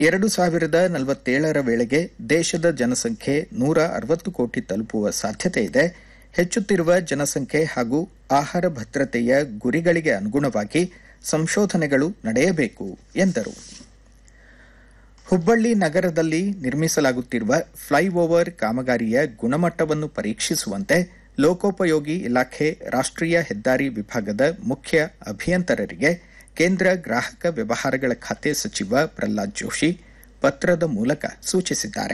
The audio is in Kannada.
ಎರಡು ಸಾವಿರದ ನಲವತ್ತೇಳರ ವೇಳೆಗೆ ದೇಶದ ಜನಸಂಖ್ಯೆ ನೂರ ಅರವತ್ತು ಕೋಟಿ ತಲುಪುವ ಸಾಧ್ಯತೆ ಇದೆ ಹೆಚ್ಚುತ್ತಿರುವ ಜನಸಂಖ್ಯೆ ಹಾಗೂ ಆಹಾರ ಭದ್ರತೆಯ ಗುರಿಗಳಿಗೆ ಅನುಗುಣವಾಗಿ ಸಂಶೋಧನೆಗಳು ನಡೆಯಬೇಕು ಎಂದರು ಹುಬ್ಬಳ್ಳಿ ನಗರದಲ್ಲಿ ನಿರ್ಮಿಸಲಾಗುತ್ತಿರುವ ಫ್ಲೈಓವರ್ ಕಾಮಗಾರಿಯ ಗುಣಮಟ್ಟವನ್ನು ಪರೀಕ್ಷಿಸುವಂತೆ ಲೋಕೋಪಯೋಗಿ ಇಲಾಖೆ ರಾಷ್ಟ್ರೀಯ ಹೆದ್ದಾರಿ ವಿಭಾಗದ ಮುಖ್ಯ ಅಭಿಯಂತರರಿಗೆ ಕೇಂದ್ರ ಗ್ರಾಹಕ ವ್ಯವಹಾರಗಳ ಖಾತೆ ಸಚಿವ ಪ್ರಹ್ಲಾದ್ ಜೋಶಿ ಪತ್ರದ ಮೂಲಕ ಸೂಚಿಸಿದ್ದಾರೆ